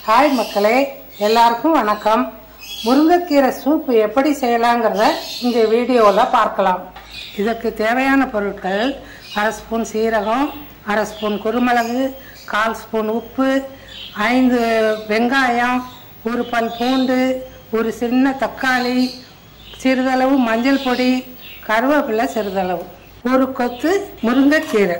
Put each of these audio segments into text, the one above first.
hi மக்களே எல்லாருக்கும் வணக்கம் முருங்கைக்கீரை சூப் எப்படி செய்யலாங்கிறத இந்த வீடியோவில் பார்க்கலாம் இதற்கு தேவையான பொருட்கள் அரை ஸ்பூன் சீரகம் அரை ஸ்பூன் குருமிளகு கால் ஸ்பூன் உப்பு ஐந்து வெங்காயம் ஒரு பல் பூண்டு ஒரு சின்ன தக்காளி சிறிதளவு மஞ்சள் பொடி கருவேப்பிலை சிறிதளவு ஒரு கொத்து முருங்கைக்கீரை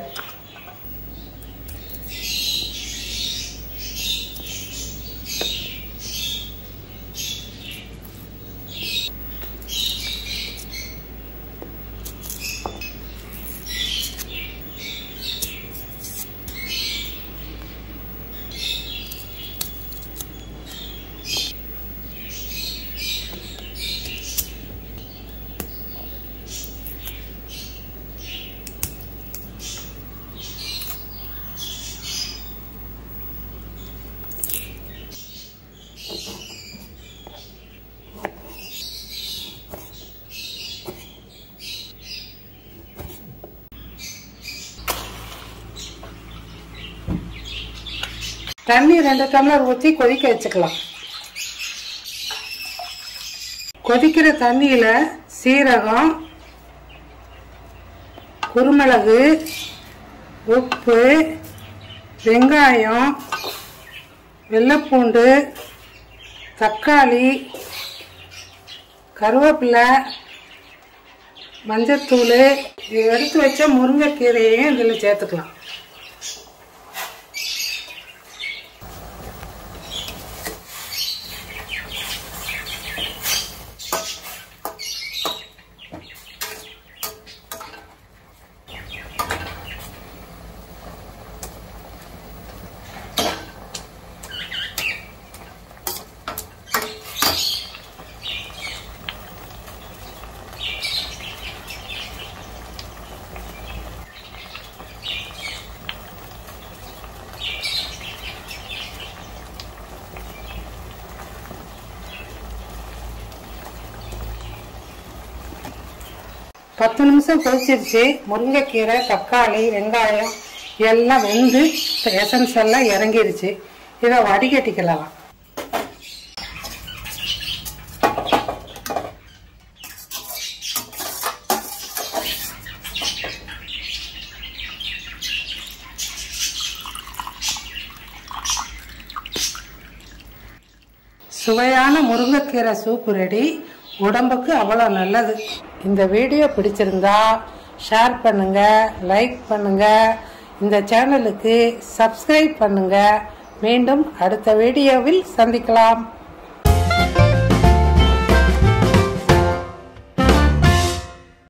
தண்ணி ரெண்டு டம்ளர் ஊற்றி கொதிக்க வச்சுக்கலாம் கொதிக்கிற தண்ணியில் சீரகம் குருமிளகு உப்பு வெங்காயம் வெள்ளைப்பூண்டு தக்காளி கருவேப்பிலை மஞ்சத்தூள் இது எடுத்து வச்ச முருங்கைக்கீரையையும் இதில் சேர்த்துக்கலாம் பத்து நிமிஷம் கொதிச்சிருச்சு முருங்கைக்கீரை தக்காளி வெங்காயம் எல்லாம் வெந்து எசன்ஸ் எல்லாம் இறங்கிருச்சு இதை வடிகட்டிக்கலாம் சுவையான முருங்கைக்கீரை சூப் ரெடி உடம்புக்கு அவ்வளோ நல்லது இந்த வீடியோ பிடிச்சிருந்தா ஷேர் பண்ணுங்க லைக் பண்ணுங்க இந்த சேனலுக்கு சப்ஸ்கிரைப் பண்ணுங்க மீண்டும் அடுத்த வீடியோவில் சந்திக்கலாம்